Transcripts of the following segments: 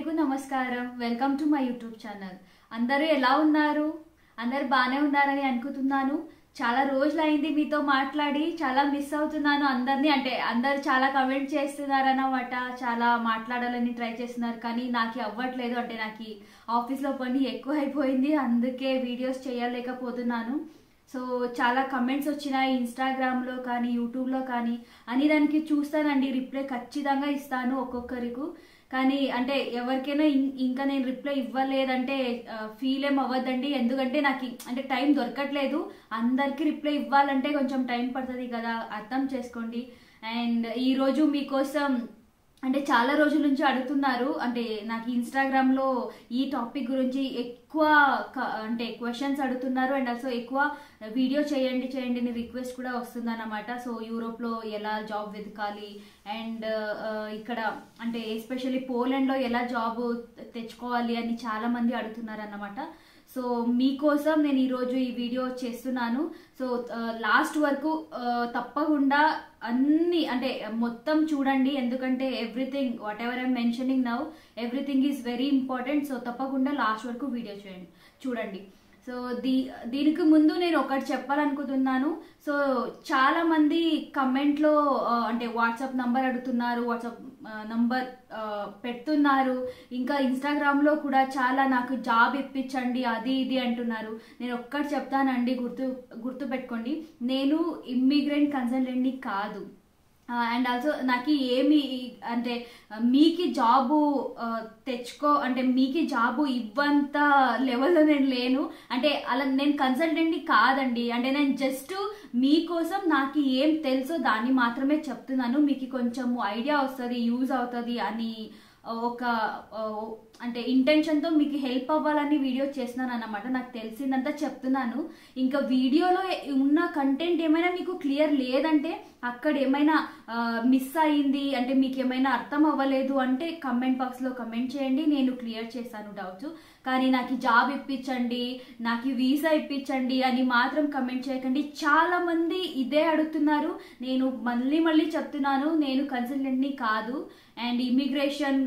అందరికీ నమస్కారం welcome to my YouTube channel అందరూ ఎలా ఉన్నారు అందరు బాగానే ఉన్నారని అనుకుంటున్నాను చాలా రోజులు అయింది మీతో మాట్లాడి చాలా మిస్ అవుతున్నాను అందరినీ అంటే అందరు చాలా కమెంట్ చేస్తున్నారు అన్నమాట చాలా మాట్లాడాలని ట్రై చేస్తున్నారు కానీ నాకు అవ్వట్లేదు అంటే నాకు ఆఫీస్లో పని ఎక్కువ అయిపోయింది అందుకే వీడియోస్ చేయలేకపోతున్నాను సో చాలా కమెంట్స్ వచ్చినాయి ఇన్స్టాగ్రామ్లో కానీ యూట్యూబ్లో కానీ అని దానికి చూస్తానండి రిప్లై ఖచ్చితంగా ఇస్తాను ఒక్కొక్కరికి కానీ అంటే ఎవరికైనా ఇం- ఇంకా నేను రిప్లై ఇవ్వలేదంటే ఫీల్ ఏం అవ్వద్దండి ఎందుకంటే నాకు ఇ- అంటే టైం దొరకట్లేదు అందరికీ రిప్లై ఇవ్వాలంటే కొంచెం టైం పడుతుంది కదా అర్థం చేసుకోండి అండ్ ఈరోజు మీకోసం అంటే చాలా రోజుల నుంచి అడుగుతున్నారు అంటే నాకు ఇన్స్టాగ్రామ్ లో ఈ టాపిక్ గురించి ఎక్కువ క- అంటే క్వశ్చన్స్ అడుగుతున్నారు అండ్ ఆల్సో ఎక్కువ వీడియో చేయండి చేయండి అని రిక్వెస్ట్ కూడా వస్తుందన్నమాట సో యూరోప్ లో ఎలా జాబ్ వెతకాలి అండ్ ఇక్కడ అంటే ఎస్పెషల్లీ పోలాండ్ లో ఎలా జాబ్ తెచ్చుకోవాలి అని చాలా మంది అడుగుతున్నారు అన్నమాట సో మీకోసం నేను ఈరోజు ఈ వీడియో చేస్తున్నాను సో లాస్ట్ వరకు ఆ, తప్పకుండా అన్ని అంటే మొత్తం చూడండి ఎందుకంటే everything whatever I'm mentioning now everything is very important so తప్పకుండా లాస్ట్ వరకు వీడియో చేయండి చూడండి సో దీ దీనికి ముందు నేను ఒకటి చెప్పాలనుకుంటున్నాను సో చాలా మంది కమెంట్లో ఆ, అంటే వాట్సాప్ నంబర్ అడుగుతున్నారు వాట్సాప్ నంబర్ పెడుతున్నారు ఇంకా ఇన్స్టాగ్రామ్ లో కూడా చాలా నాకు జాబ్ ఇప్పించండి అది ఇది అంటున్నారు నేను ఒక్కటి చెప్తానండి గుర్తు గుర్తు పెట్టుకోండి నేను ఇమ్మిగ్రెంట్ కన్సల్టెంట్ని కాదు అండ్ ఆల్సో నాకు ఏమి అంటే మీకి జాబు ఆ, తెచ్చుకో అంటే మీకి జాబు ఇవ్వంత లెవెల్లో నేను లేను అంటే అలా నేను కన్సల్టెంట్ని కాదండి అంటే నేను జస్ట్ మీకోసం నాకు ఏం తెలుసో దాన్ని మాత్రమే చెప్తున్నాను మీకు కొంచెం ఐడియా వస్తుంది యూజ్ అవుతుంది అని ఒక ఆ, అంటే ఇంటెన్షన్తో మీకు హెల్ప్ అవ్వాలని వీడియో చేస్తున్నాను అన్నమాట నాకు తెలిసిందంతా చెప్తున్నాను ఇంకా వీడియోలో ఉన్న కంటెంట్ ఏమైనా మీకు క్లియర్ లేదంటే అక్కడ ఏమైనా మిస్ అయింది అంటే మీకు ఏమైనా అర్థం అవ్వలేదు అంటే కమెంట్ బాక్స్లో కమెంట్ చేయండి నేను క్లియర్ చేస్తాను డౌట్స్ కానీ నాకు ఈ జాబ్ ఇప్పించండి నాకు ఈ వీసా ఇప్పించండి అని మాత్రం కమెంట్ చేయకండి చాలా మంది ఇదే అడుగుతున్నారు నేను మళ్ళీ మళ్ళీ చెప్తున్నాను నేను కన్సల్టెంట్ని కాదు అండ్ ఇమిగ్రేషన్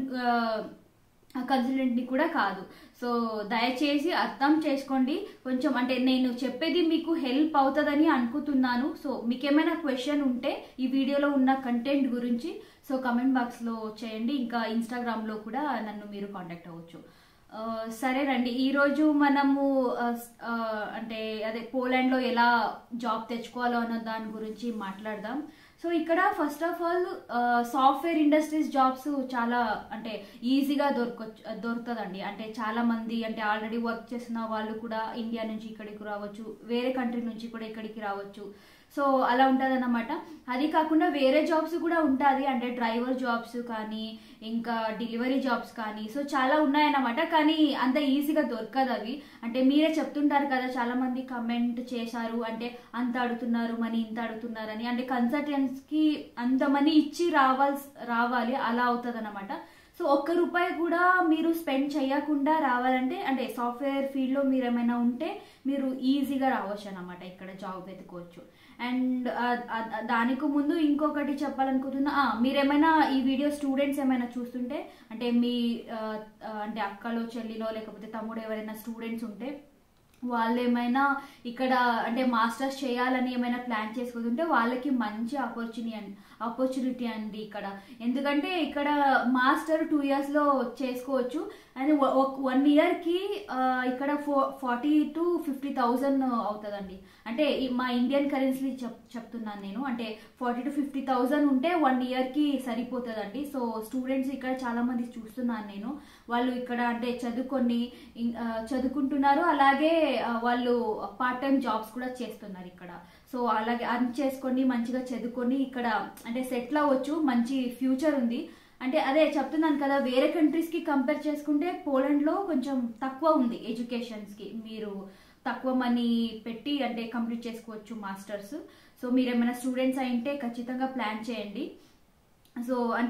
కన్సల్టెంట్ని కూడా కాదు సో దయచేసి అర్థం చేసుకోండి కొంచెం అంటే నేను చెప్పేది మీకు హెల్ప్ అవుతుందని అనుకుంటున్నాను సో మీకు ఏమైనా క్వశ్చన్ ఉంటే ఈ వీడియోలో ఉన్న కంటెంట్ గురించి సో కమెంట్ బాక్స్లో చేయండి ఇంకా ఇన్స్టాగ్రామ్లో కూడా నన్ను మీరు కాంటాక్ట్ అవ్వచ్చు ఆ, సరేనండి ఈరోజు మనము ఆ, స్- ఆ, అంటే అదే పోలాండ్లో ఎలా జాబ్ తెచ్చుకోవాలో అన్న దాని గురించి మాట్లాడదాం సో ఇక్కడ first of all software industries jobs చాలా అంటే ఈజీగా దొరకొచ్చు దొరుకుతుందండి అంటే చాలా మంది అంటే ఆల్రెడీ వర్క్ చేసిన వాళ్ళు కూడా ఇండియా నుంచి ఇక్కడికి రావచ్చు వేరే కంట్రీ నుంచి కూడా ఇక్కడికి రావచ్చు సో అలా ఉంటుంది అన్నమాట అది కాకుండా వేరే జాబ్స్ కూడా ఉంటుంది అంటే డ్రైవర్ జాబ్స్ కానీ ఇంకా డెలివరీ జాబ్స్ కానీ సో చాలా ఉన్నాయన్నమాట కానీ అంత ఈజీగా దొరకదు అవి అంటే మీరే చెప్తుంటారు కదా చాలా మంది కమెంట్ చేశారు అంటే అంత అడుగుతున్నారు మనీ ఇంత అడుగుతున్నారని అంటే కన్సల్టెంట్స్కి అంత మనీ ఇచ్చి రావాల్సి రావాలి అలా అవుతుంది అనమాట సో ఒక్క రూపాయి కూడా మీరు స్పెండ్ చేయకుండా రావాలంటే అంటే సాఫ్ట్వేర్ ఫీల్డ్లో మీరు ఏమైనా ఉంటే మీరు ఈజీగా రావచ్చు అనమాట ఇక్కడ జాబ్ వెతుకోవచ్చు అండ్ దానికి ముందు ఇంకొకటి చెప్పాలనుకుంటున్నా ఆ, మీరేమైనా ఈ వీడియో స్టూడెంట్స్ ఏమైనా చూస్తుంటే అంటే మీ ఆ, ఆ, అంటే అక్కలో చెల్లిలో లేకపోతే తమ్ముడు ఎవరైనా స్టూడెంట్స్ ఉంటే వాళ్ళు ఏమైనా ఇక్కడ అంటే మాస్టర్స్ చేయాలని ఏమైనా ప్లాన్ చేసుకుంటుంటే వాళ్ళకి మంచి ఆపర్చునిటీ అండి ఆపర్చునిటీ అండి ఇక్కడ ఎందుకంటే ఇక్కడ మాస్టర్ టూ ఇయర్స్లో చేసుకోవచ్చు అండ్ వన్ ఇయర్కి ఇక్కడ ఫో ఫార్టీ టు ఫిఫ్టీ థౌజండ్ అవుతుందండి అంటే ఈ మా ఇండియన్ కరెన్సీ చెప్ చెప్తున్నాను నేను అంటే ఫార్టీ టు ఫిఫ్టీ థౌజండ్ ఉంటే వన్ ఇయర్కి సరిపోతుందండి సో స్టూడెంట్స్ ఇక్కడ చాలా మంది చూస్తున్నాను నేను వాళ్ళు ఇక్కడ అంటే చదువుకొని ఇం- ఆ, చదువుకుంటున్నారు అలాగే ఆ, వాళ్ళు పార్ట్ టైం జాబ్స్ కూడా చేస్తున్నారు ఇక్కడ సో అలాగే అర్న్ చేసుకొని మంచిగా చదువుకొని ఇక్కడ అంటే సెటిల్ అవ్వచ్చు మంచి ఫ్యూచర్ ఉంది అంటే అదే చెప్తున్నాను కదా వేరే కంట్రీస్కి కంపేర్ చేసుకుంటే పోలాండ్లో కొంచెం తక్కువ ఉంది ఎడ్యుకేషన్స్కి మీరు తక్కువ మనీ పెట్టి అంటే కంప్లీట్ చేసుకోవచ్చు మాస్టర్స్ సో మీరు ఏమైనా స్టూడెంట్స్ అయింటే ఖచ్చితంగా ప్లాన్ చేయండి సో అంటే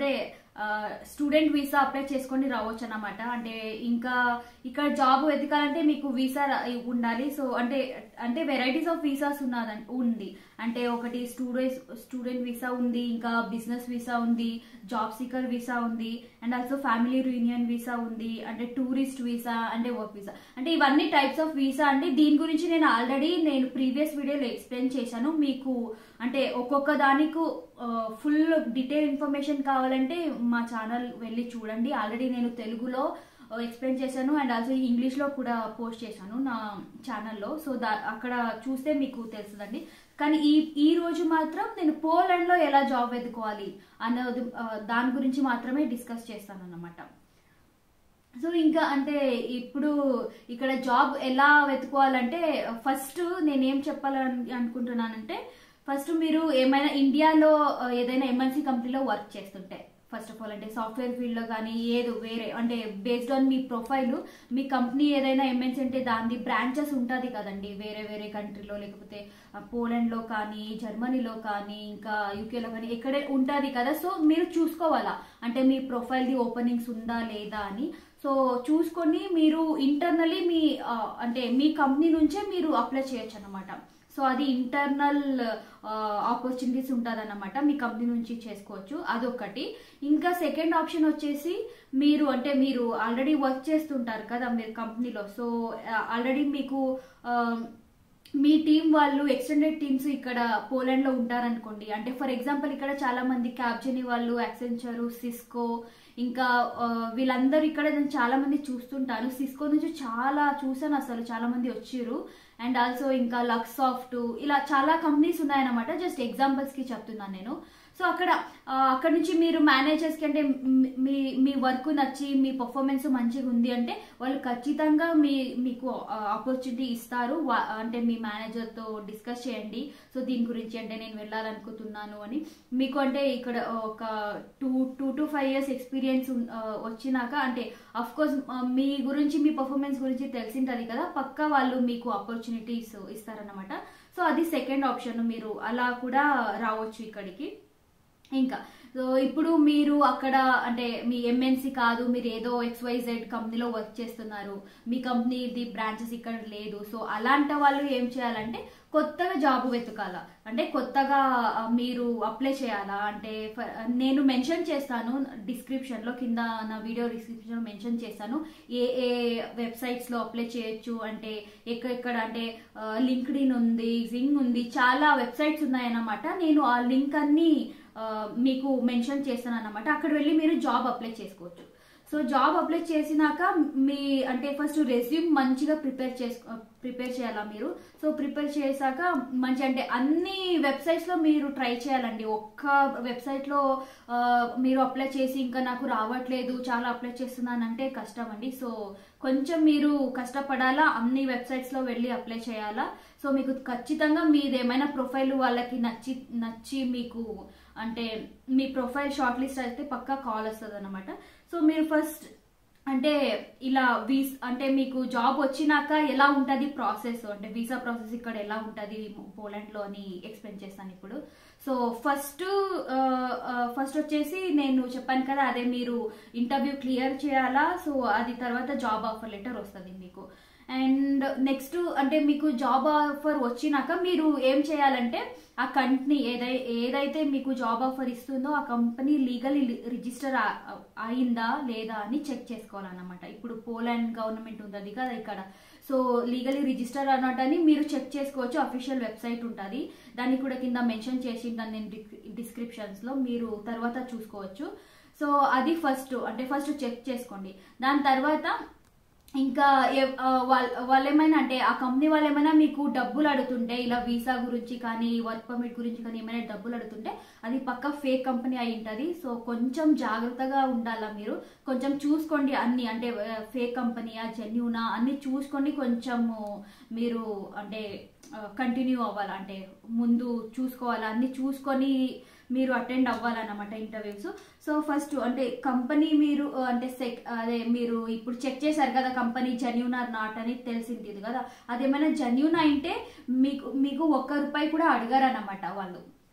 స్టూడెంట్ వీసా అప్లై చేసుకొని రావచ్చు అన్నమాట అంటే ఇంకా ఇక్కడ జాబ్ వెతకాలంటే మీకు వీసా ఉండాలి సో అంటే అంటే వెరైటీస్ ఆఫ్ వీసాస్ ఉన్నది ఉంది అంటే ఒకటి స్టూడెంట్ స్టూడెంట్ వీసా ఉంది ఇంకా బిజినెస్ వీసా ఉంది జాబ్ సీకర్ వీసా ఉంది and also family union visa ఉంది అంటే టూరిస్ట్ వీసా అంటే వర్క్ వీసా అంటే ఇవన్నీ టైప్స్ ఆఫ్ వీసా అంటే దీని గురించి నేను ఆల్రెడీ నేను ప్రీవియస్ వీడియోలో ఎక్స్ప్లెయిన్ చేశాను మీకు అంటే ఒక్కొక్క దానికి ఫుల్ డీటెయిల్ ఇన్ఫర్మేషన్ కావాలంటే మా ఛానల్ వెళ్ళి చూడండి ఆల్రెడీ నేను తెలుగులో ఎక్స్ప్లెయిన్ చేశాను అండ్ ఆల్సో ఇంగ్లీష్లో కూడా పోస్ట్ చేశాను నా ఛానల్లో సో దా అక్కడ చూస్తే మీకు తెలుస్తుందండి కానీ ఈ ఈ రోజు మాత్రం నేను పోలాండ్లో ఎలా జాబ్ వెతుకోవాలి అన్నది ఆ, దాని గురించి మాత్రమే డిస్కస్ చేస్తాను అన్నమాట సో ఇంకా అంటే ఇప్పుడు ఇక్కడ జాబ్ ఎలా వెతుకోవాలంటే ఫస్ట్ నేనేం చెప్పాలని అనుకుంటున్నానంటే ఫస్ట్ మీరు ఏమైనా ఇండియాలో ఆ, ఏదైనా ఎంఎన్సీ కంపెనీలో వర్క్ చేస్తుంటే ఫస్ట్ ఆఫ్ ఆల్ అంటే సాఫ్ట్వేర్ ఫీల్డ్లో కానీ ఏదో వేరే అంటే బేస్డ్ ఆన్ మీ ప్రొఫైల్ మీ కంపెనీ ఏదైనా ఎంఎన్సీ అంటే దాని బ్రాంచెస్ ఉంటుంది కదండి వేరే వేరే కంట్రీలో లేకపోతే ఆ, పోలాండ్లో కానీ జర్మనీలో కానీ ఇంకా యూకేలో కానీ ఎక్కడే ఉంటుంది కదా సో మీరు చూసుకోవాలా అంటే మీ ప్రొఫైల్ది ఓపెనింగ్స్ ఉందా లేదా అని సో చూసుకొని మీరు ఇంటర్నలీ మీ ఆ, అంటే మీ కంపెనీ నుంచే మీరు అప్లై చేయొచ్చు అనమాట సో అది ఇంటర్నల్ ఆపర్చునిటీస్ ఉంటుంది అనమాట మీ కంపెనీ నుంచి చేసుకోవచ్చు అదొకటి ఇంకా సెకండ్ ఆప్షన్ వచ్చేసి మీరు అంటే మీరు ఆల్రెడీ వర్క్ చేస్తుంటారు కదా మీరు కంపెనీలో సో ఆల్రెడీ మీకు ఆ, మీ టీం వాళ్ళు ఎక్స్టెండెడ్ టీమ్స్ ఇక్కడ పోలాండ్ లో ఉంటారనుకోండి అంటే ఫర్ ఎగ్జాంపుల్ ఇక్కడ చాలా మంది క్యాప్జెనీ వాళ్ళు యాక్సెంచర్ సిస్కో ఇంకా ఆ, వీళ్ళందరూ ఇక్కడ నేను చాలా మంది చూస్తుంటాను సిస్కో నుంచి చాలా చూసాను అసలు చాలా మంది వచ్చిర్రు అండ్ ఆల్సో ఇంకా లక్ సాఫ్ట్ ఇలా చాలా కంపెనీస్ ఉన్నాయన్నమాట జస్ట్ ఎగ్జాంపుల్స్ కి చెప్తున్నాను నేను సో అక్కడ ఆ, అక్కడ నుంచి మీరు మేనేజర్స్ కి అంటే మీ- మీ మీ వర్క్ నచ్చి మీ పర్ఫార్మెన్స్ మంచిగా ఉంది అంటే వాళ్ళు ఖచ్చితంగా మీ మీకు ఆపర్చునిటీ ఇస్తారు వా- అంటే మీ మేనేజర్ తో డిస్కస్ చేయండి సో దీని గురించి అంటే నేను వెళ్ళాలనుకుంటున్నాను అని మీకు అంటే ఇక్కడ ఒక two two to five years experience వచ్చినాక అంటే అఫ్ కోర్స్ మీ గురించి మీ పర్ఫార్మెన్స్ గురించి తెలిసింటది కదా పక్కా వాళ్ళు మీకు ఆపర్చునిటీస్ ఇస్తారన్నమాట సో అది సెకండ్ ఆప్షన్ మీరు అలా కూడా రావచ్చు ఇక్కడికి ఇంకా సో ఇప్పుడు మీరు అక్కడ అంటే మీ ఎంఎన్సీ కాదు మీరు ఏదో ఎక్స్వైజెడ్ కంపెనీలో వర్క్ చేస్తున్నారు మీ కంపెనీది బ్రాంచెస్ ఇక్కడ లేదు సో అలాంటి వాళ్ళు ఏం చేయాలంటే కొత్తగా జాబ్ వెతకాల అంటే కొత్తగా ఆ, మీరు అప్లై చేయాలా అంటే ఫ- నేను మెన్షన్ చేస్తాను డిస్క్రిప్షన్ లో కింద నా వీడియో డిస్క్రిప్షన్ లో మెన్షన్ చేస్తాను ఏ ఏ వెబ్సైట్స్ లో అప్లై చేయొచ్చు అంటే ఎక్కడెక్కడ అంటే లింక్డ్ ఇన్ ఉంది జింగ్ ఉంది చాలా వెబ్సైట్స్ ఉన్నాయన్నమాట నేను ఆ లింక్ అన్ని ఆ, మీకు మెన్షన్ చేస్తాను అనమాట అక్కడ వెళ్ళి మీరు జాబ్ అప్లై చేసుకోవచ్చు సో జాబ్ అప్లై చేసినాక మీ అంటే ఫస్ట్ రెజ్యూమ్ మంచిగా ప్రిపేర్ చేసుకో ప్రిపేర్ చేయాలా మీరు సో ప్రిపేర్ చేశాక మంచి అంటే అన్ని వెబ్సైట్స్ లో మీరు ట్రై చేయాలండి ఒక్క వెబ్సైట్ లో ఆ, మీరు అప్లై చేసి ఇంకా నాకు రావట్లేదు చాలా అప్లై చేస్తున్నానంటే కష్టం అండి సో కొంచెం మీరు కష్టపడాలా అన్ని వెబ్సైట్స్ లో వెళ్ళి అప్లై చేయాలా సో మీకు ఖచ్చితంగా మీది ఏమైనా ప్రొఫైల్ వాళ్ళకి నచ్చి నచ్చి మీకు అంటే మీ ప్రొఫైల్ షార్ట్ లిస్ట్ అయితే పక్కా కాల్ వస్తుంది అనమాట సో మీరు ఫస్ట్ అంటే ఇలా వీస్ అంటే మీకు జాబ్ వచ్చినాక ఎలా ఉంటుంది ప్రాసెస్ అంటే వీసా ప్రాసెస్ ఇక్కడ ఎలా ఉంటుంది పోలాండ్ లో అని ఎక్స్ప్లెయిన్ చేస్తాను ఇప్పుడు సో ఫస్ట్ ఫస్ట్ వచ్చేసి నేను చెప్పాను కదా అదే మీరు ఇంటర్వ్యూ క్లియర్ చేయాలా సో అది తర్వాత జాబ్ ఆఫర్ లెటర్ వస్తుంది మీకు అండ్ నెక్స్ట్ అంటే మీకు జాబ్ ఆఫర్ వచ్చినాక మీరు ఏం చేయాలంటే ఆ కంపెనీ ఏదై ఏదైతే మీకు జాబ్ ఆఫర్ ఇస్తుందో ఆ కంపెనీ లీగల్ రిజిస్టర్ అయిందా లేదా అని చెక్ చేసుకోవాలన్నమాట ఇప్పుడు పోలాండ్ గవర్నమెంట్ ఉంది కదా ఇక్కడ సో లీగలీ రిజిస్టర్ అన్నట్టని మీరు చెక్ చేసుకోవచ్చు అఫీషియల్ వెబ్సైట్ ఉంటుంది దాన్ని కూడా కింద మెన్షన్ చేసి ఉంటాను నేను డిస్క్రిప్షన్స్ లో మీరు తర్వాత చూసుకోవచ్చు సో అది ఫస్ట్ అంటే ఫస్ట్ చెక్ చేసుకోండి దాని తర్వాత ఇంకా ఏ- ఆ, వాళ్ళ వాళ్ళు ఏమైనా అంటే ఆ కంపెనీ వాళ్ళు ఏమైనా మీకు డబ్బులు అడుగుతుంటే ఇలా వీసా గురించి కానీ వర్క్ పర్మిట్ గురించి కానీ ఏమైనా డబ్బులు అడుగుతుంటే అది పక్క ఫేక్ కంపెనీ అయి ఉంటుంది సో కొంచెం జాగ్రత్తగా ఉండాలా మీరు కొంచెం చూసుకోండి అన్ని అంటే ఫేక్ కంపెనీయా జెన్యునా అన్ని చూసుకొని కొంచెము మీరు అంటే కంటిన్యూ అవ్వాలి అంటే ముందు చూసుకోవాలి అన్ని చూసుకొని మీరు అటెండ్ అవ్వాలన్నమాట ఇంటర్వ్యూస్ సో ఫస్ట్ అంటే కంపెనీ మీరు ఆ, అంటే సెక్ అదే మీరు ఇప్పుడు చెక్ చేశారు కదా కంపెనీ జెన్యూన్ ఆర్ నాట్ అని తెలిసింది కదా అదేమైనా జెన్యూన్ అయితే మీకు మీకు ఒక్క రూపాయి కూడా అడగారన్నమాట వాళ్ళు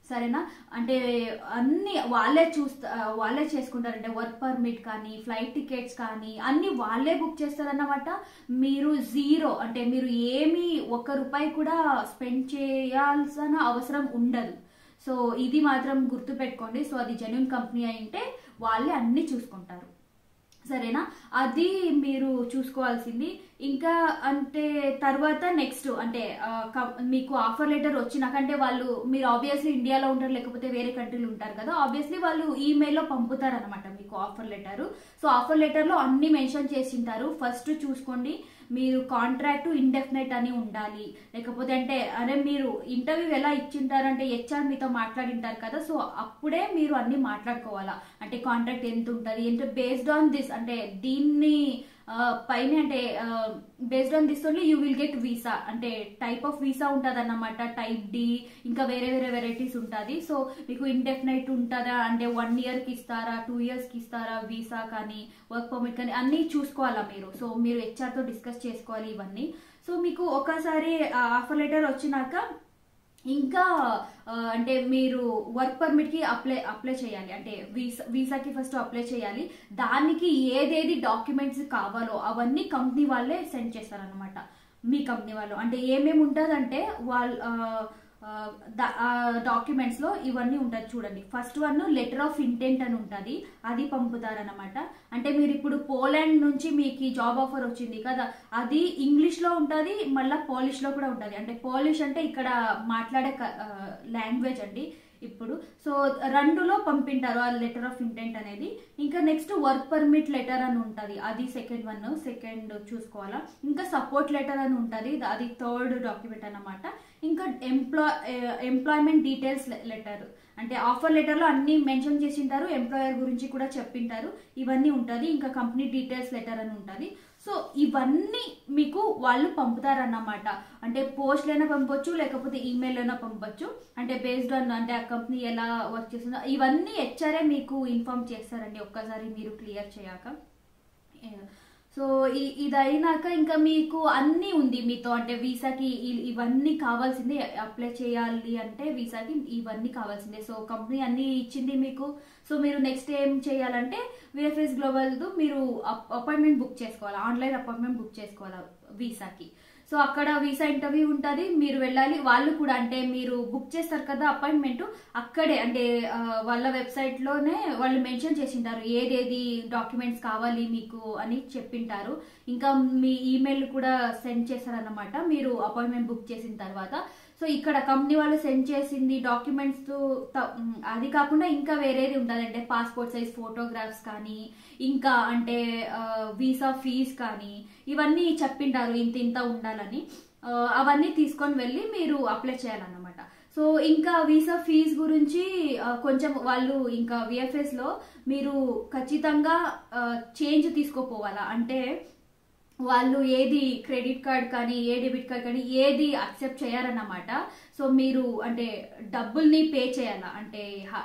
సరేనా అంటే అన్ని వాళ్ళే చూస్తా వాళ్ళే చేసుకుంటారు అంటే వర్క్ పర్మిట్ కానీ ఫ్లైట్ టికెట్స్ కానీ అన్ని వాళ్ళే బుక్ చేస్తారన్నమాట మీరు జీరో అంటే మీరు ఏమి ఒక్క రూపాయి కూడా స్పెండ్ చేయాల్సిన అవసరం ఉండదు సో ఇది మాత్రం గుర్తుపెట్టుకోండి సో అది జెన్యున్ కంపెనీ అయితే వాళ్ళే అన్ని చూసుకుంటారు సరేనా అది మీరు చూసుకోవాల్సింది ఇంకా అంటే తర్వాత నెక్స్ట్ అంటే ఆ, క- మీకు ఆఫర్ లెటర్ వచ్చినాక అంటే వాళ్ళు మీరు ఆబ్వియస్లీ ఇండియాలో ఉంటారు లేకపోతే వేరే కంట్రీలో ఉంటారు కదా ఆబ్వియస్లీ వాళ్ళు ఈమెయిల్లో పంపుతారు అనమాట మీకు ఆఫర్ లెటర్ సో ఆఫర్ లెటర్లో అన్ని మెన్షన్ చేసింటారు ఫస్ట్ చూసుకోండి మీరు కాంట్రాక్ట్ ఇండెఫినెట్ అని ఉండాలి లేకపోతే అంటే అరే మీరు ఇంటర్వ్యూ ఎలా ఇచ్చింటారంటే హెచ్ఆర్ మీతో మాట్లాడింటారు కదా సో అప్పుడే మీరు అన్ని మాట్లాడుకోవాలా అంటే కాంట్రాక్ట్ ఎంత ఉంటుంది అంటే బేస్డ్ ఆన్ దిస్ అంటే దీన్ని ఆ, పైన అంటే based on this only you will get visa అంటే టైప్ ఆఫ్ వీసా ఉంటుంది అన్నమాట టైప్ డి ఇంకా వేరే వేరే వెరైటీస్ ఉంటుంది సో మీకు ఇండెఫినైట్ ఉంటుందా అంటే వన్ ఇయర్కి ఇస్తారా టూ ఇయర్స్కి ఇస్తారా వీసా కానీ వర్క్ పర్మిట్ కానీ అన్నీ చూసుకోవాలా మీరు సో మీరు హెచ్ఆర్తో డిస్కస్ చేసుకోవాలి ఇవన్నీ సో మీకు ఒకసారి ఆఫర్ లెటర్ వచ్చినాక ఇంకా ఆ, అంటే మీరు వర్క్ పర్మిట్ కి అప్లై అప్లై చేయాలి అంటే వీసా వీసాకి ఫస్ట్ అప్లై చేయాలి దానికి ఏదేది డాక్యుమెంట్స్ కావాలో అవన్నీ కంపెనీ వాళ్ళే సెండ్ చేస్తారనమాట మీ కంపెనీ వాళ్ళు అంటే ఏమేమి ఉంటుందంటే వాళ్ళు డాక్యుమెంట్స్ లో ఇవన్నీ ఉంటుంది చూడండి first one letter of intent అని ఉంటుంది అది పంపుతారనమాట అంటే మీరు ఇప్పుడు పోలాండ్ నుంచి మీకు జాబ్ ఆఫర్ వచ్చింది కదా అది ఇంగ్లీష్ లో ఉంటుంది మళ్ళీ పోలిష్ లో కూడా ఉంటుంది అంటే పోలిష్ అంటే ఇక్కడ మాట్లాడే లాంగ్వేజ్ అండి ఇప్పుడు సో రెండులో పంపింటారు ఆ లెటర్ ఆఫ్ ఇంటెంట్ అనేది ఇంకా నెక్స్ట్ వర్క్ పర్మిట్ లెటర్ అని ఉంటుంది అది సెకండ్ వన్ సెకండ్ చూసుకోవాలా ఇంకా సపోర్ట్ లెటర్ అని ఉంటుంది అది థర్డ్ డాక్యుమెంట్ అన్నమాట ఇంకా ఎంప్లాయ్ ఎంప్లాయ్మెంట్ డీటెయిల్స్ లెటర్ అంటే ఆఫర్ లెటర్లో అన్ని మెన్షన్ చేసింటారు ఎంప్లాయర్ గురించి కూడా చెప్పింటారు ఇవన్నీ ఉంటుంది ఇంకా కంపెనీ డీటెయిల్స్ లెటర్ అని ఉంటుంది సో ఇవన్నీ మీకు వాళ్ళు పంపుతారన్నమాట అంటే పోస్ట్లైనా పంపొచ్చు లేకపోతే ఈమెయిల్లోనా పంపొచ్చు అంటే బేస్డ్ ఆన్ అంటే ఆ కంపెనీ ఎలా వర్క్ చేస్తుందో ఇవన్నీ హెచ్ఆర్ఏ మీకు ఇన్ఫార్మ్ చేస్తారండి ఒక్కసారి మీరు క్లియర్ చేయాక సో ఈ- ఇది అయినాక ఇంకా మీకు అన్నీ ఉంది మీతో అంటే వీసాకి ఇ- ఇవన్నీ కావాల్సిందే అప్లై చేయాలి అంటే వీసాకి ఇవన్నీ కావాల్సిందే సో కంపెనీ అన్నీ ఇచ్చింది మీకు సో మీరు నెక్స్ట్ ఏం చేయాలంటే విఎఫ్ఎస్ గ్లోబల్ మీరు అపాయింట్మెంట్ బుక్ చేసుకోవాలి ఆన్లైన్ అపాయింట్మెంట్ బుక్ చేసుకోవాలి వీసాకి సో అక్కడ వీసా ఇంటర్వ్యూ ఉంటుంది మీరు వెళ్ళాలి వాళ్ళు కూడా అంటే మీరు బుక్ చేస్తారు కదా అపాయింట్మెంట్ అక్కడే అంటే ఆ, వాళ్ళ వెబ్సైట్ లోనే వాళ్ళు మెన్షన్ చేసింటారు ఏదేది డాక్యుమెంట్స్ కావాలి మీకు అని చెప్పింటారు ఇంకా మీ ఈమెయిల్ కూడా సెండ్ చేస్తారన్నమాట మీరు అపాయింట్మెంట్ బుక్ చేసిన తర్వాత సో ఇక్కడ కంపెనీ వాళ్ళు సెండ్ చేసింది డాక్యుమెంట్స్ అది కాకుండా ఇంకా వేరేది ఉంటుంది అంటే పాస్పోర్ట్ సైజ్ ఫోటోగ్రాఫ్స్ కానీ ఇంకా అంటే వీసా ఫీజ్ కానీ ఇవన్నీ చెప్పింటారు ఇంత ఇంత ఉండాలని ఆ, అవన్నీ తీసుకొని వెళ్ళి మీరు అప్లై చేయాలన్నమాట సో ఇంకా వీసా ఫీజ్ గురించి ఆ, కొంచెం వాళ్ళు ఇంకా విఎఫ్ఎస్ లో మీరు ఖచ్చితంగా చేంజ్ తీసుకోపోవాలా అంటే వాళ్ళు ఏది క్రెడిట్ కార్డ్ కానీ ఏ డెబిట్ కార్డ్ కానీ ఏది అక్సెప్ట్ చేయారన్నమాట సో మీరు అంటే డబ్బుల్ని పే చేయాలా అంటే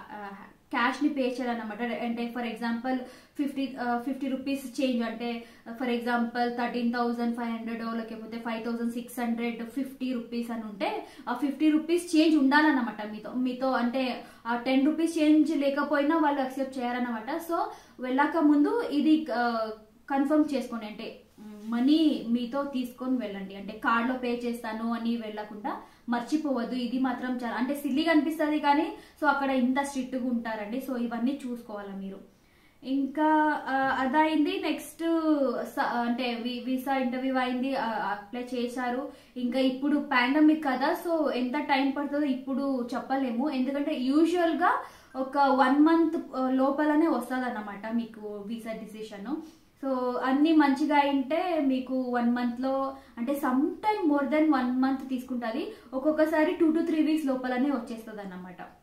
క్యాష్ ని పే చేయాలన్నమాట అంటే for example fifty fifty rupees change అంటే for example thirteen thousand five hundred లేకపోతే five thousand six hundred fifty rupees అని ఉంటే ఆ ఫిఫ్టీ రూపీస్ చేంజ్ ఉండాలన్నమాట మీతో మీతో అంటే ఆ టెన్ రూపీస్ చేంజ్ లేకపోయినా వాళ్ళు అక్సెప్ట్ చేయాలన్నమాట సో వెళ్ళాక ముందు ఇది కన్ఫర్మ్ చేసుకోండి అంటే మనీ మీతో తీసుకొని వెళ్ళండి అంటే కార్డ్లో పే చేస్తాను అని వెళ్ళకుండా మర్చిపోవద్దు ఇది మాత్రం చాలా అంటే సిల్లీగా అనిపిస్తుంది కానీ సో అక్కడ ఇంత స్ట్రిక్ట్గా ఉంటారండి సో ఇవన్నీ చూసుకోవాలి మీరు ఇంకా ఆ, అదైంది నెక్స్ట్ అంటే వి- వీసా ఇంటర్వ్యూ అయింది అప్లై చేశారు ఇంకా ఇప్పుడు పాండమిక్ కదా సో ఎంత టైం పడుతుందో ఇప్పుడు చెప్పలేము ఎందుకంటే యూజువల్ గా ఒక వన్ మంత్ లోపలనే వస్తుంది అన్నమాట మీకు వీసా డిసిషన్ సో అన్ని మంచిగా అయింటే మీకు వన్ మంత్ లో అంటే some time more than one month తీసుకుంటుంది ఒక్కొక్కసారి టూ టు త్రీ వీక్స్ లోపలనే వచ్చేస్తుంది అన్నమాట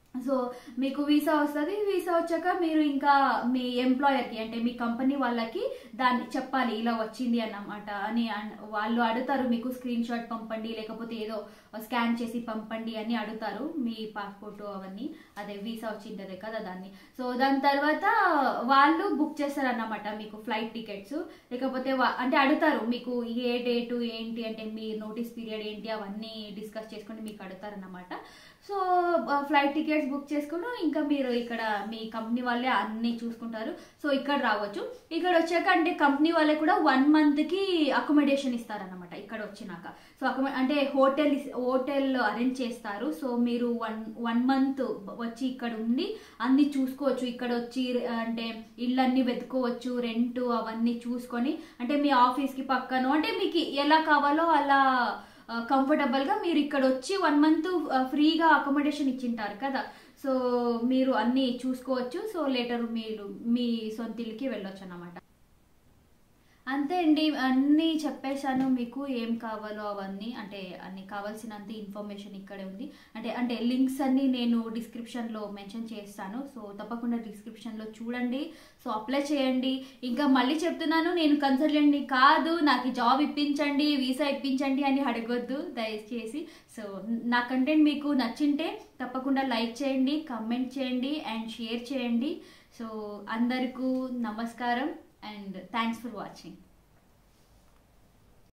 సో మీకు వీసా వస్తుంది వీసా వచ్చాక మీరు ఇంకా మీ ఎంప్లాయర్కి అంటే మీ కంపెనీ వాళ్ళకి దాన్ని చెప్పాలి ఇలా వచ్చింది అన్నమాట అని అన్- వాళ్ళు అడుగుతారు మీకు స్క్రీన్ షాట్ పంపండి లేకపోతే ఏదో స్కాన్ చేసి పంపండి అని అడుగుతారు మీ పాస్పోర్ట్ అవన్నీ అదే వీసా వచ్చింది కదా దాన్ని సో దాని తర్వాత వాళ్ళు బుక్ చేస్తారు అన్నమాట మీకు ఫ్లైట్ టికెట్స్ లేకపోతే వా- అంటే అడుగుతారు మీకు ఏ డేటు ఏంటి అంటే మీ నోటీస్ పీరియడ్ ఏంటి అవన్నీ డిస్కస్ చేసుకొని మీకు అడుగుతారు అన్నమాట సో ఫ్లైట్ టికెట్స్ బుక్ చేసుకుని ఇంకా మీరు ఇక్కడ మీ కంపెనీ వాళ్ళే అన్ని చూసుకుంటారు సో ఇక్కడ రావచ్చు ఇక్కడ వచ్చాక అంటే కంపెనీ వాళ్ళే కూడా వన్ మంత్ కి అకామిడేషన్ ఇస్తారన్నమాట ఇక్కడ వచ్చినాక సో అకామ అంటే హోటల్ హోటల్ అరేంజ్ చేస్తారు సో మీరు వన్ వన్ మంత్ వచ్చి ఇక్కడ ఉండి అన్ని చూసుకోవచ్చు ఇక్కడ వచ్చి అంటే ఇళ్ళన్నీ వెతుకోవచ్చు రెంట్ అవన్నీ చూసుకొని అంటే మీ ఆఫీస్కి పక్కన అంటే మీకు ఎలా కావాలో అలా కంఫర్టబుల్ గా మీరు ఇక్కడ వచ్చి వన్ మంత్ ఫ్రీగా అకామిడేషన్ ఇచ్చింటారు కదా సో మీరు అన్ని చూసుకోవచ్చు సో లేటర్ మీరు మీ సొంతిల్కి వెళ్ళొచ్చు అన్నమాట అంతే అండి అన్నీ చెప్పేశాను మీకు ఏం కావాలో అవన్నీ అంటే అన్ని కావాల్సినంత ఇన్ఫర్మేషన్ ఇక్కడే ఉంది అంటే అంటే లింక్స్ అన్ని నేను డిస్క్రిప్షన్లో మెన్షన్ చేస్తాను సో తప్పకుండా డిస్క్రిప్షన్లో చూడండి సో అప్లై చేయండి ఇంకా మళ్ళీ చెప్తున్నాను నేను కన్సల్టెంట్ని కాదు నాకు జాబ్ ఇప్పించండి వీసా ఇప్పించండి అని అడగొద్దు దయచేసి సో నా కంటెంట్ మీకు నచ్చింటే తప్పకుండా లైక్ చేయండి కమెంట్ చేయండి అండ్ షేర్ చేయండి సో అందరికీ నమస్కారం and thanks for watching